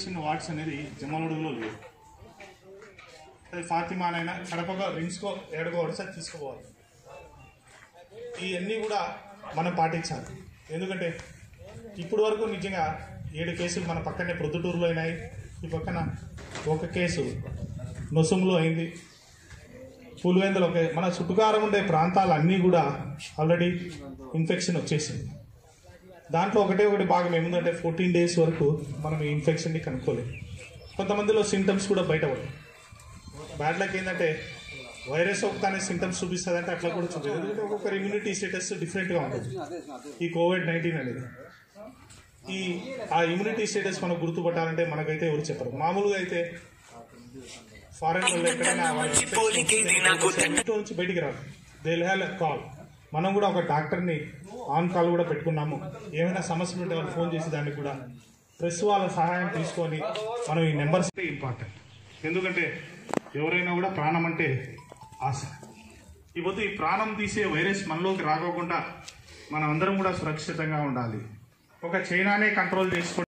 infection wards అనేది జమ్మలమడుగులో లేవు అది ఫాతిమానైనా కడపగా రిమ్స్కో ఏడుకో ఒకసారి తీసుకుపోవాలి ఇవన్నీ కూడా మనం పాటించాలి ఎందుకంటే ఇప్పుడు వరకు నిజంగా ఏడు కేసులు మన పక్కనే ప్రొద్దుటూరులో అయినాయి ఈ పక్కన ఒక కేసు నొసుములో అయింది పులివెందులు ఒక మన చుట్టుకారం ఉండే ప్రాంతాలన్నీ కూడా ఆల్రెడీ ఇన్ఫెక్షన్ వచ్చేసింది దాంట్లో ఒకటే ఒకటి భాగం ఏముందంటే ఫోర్టీన్ డేస్ వరకు మనం ఈ ఇన్ఫెక్షన్ని కనుక్కోలేదు కొంతమందిలో సింటమ్స్ కూడా బయటపడవు బ్యాడ్ లక్ ఏంటంటే వైరస్ ఒకటానే సింటమ్స్ చూపిస్తుంది అంటే అట్లా కూడా చూపించదు ఎందుకంటే ఒక్కొక్కరి ఇమ్యూనిటీ స్టేటస్ డిఫరెంట్గా ఉంటుంది ఈ కోవిడ్ నైన్టీన్ అనేది ఈ ఆ ఇమ్యూనిటీ స్టేటస్ మనం గుర్తుపట్టాలంటే మనకైతే ఎవరు చెప్పరు మామూలుగా అయితే ఫారెన్ వాళ్ళు ఎక్కడైనా వాళ్ళ ఇంట్లో నుంచి బయటికి రాదు దే హ్యావ్ కాల్ మనం కూడా ఒక డాక్టర్ని ఆన్ కాల్ కూడా పెట్టుకున్నాము ఏమైనా సమస్యలు ఉంటే వాళ్ళు ఫోన్ చేసి దానికి కూడా ప్రెస్ వాళ్ళ సహాయం తీసుకొని మనం ఈ నెంబర్స్ ఇంపార్టెంట్ ఎందుకంటే ఎవరైనా కూడా ప్రాణం అంటే ఆశ ఇప్పుడు ఈ ప్రాణం తీసే వైరస్ మనలోకి రాకోకుండా మనం అందరం కూడా సురక్షితంగా ఉండాలి ఒక చైనానే కంట్రోల్ చేసుకోవడం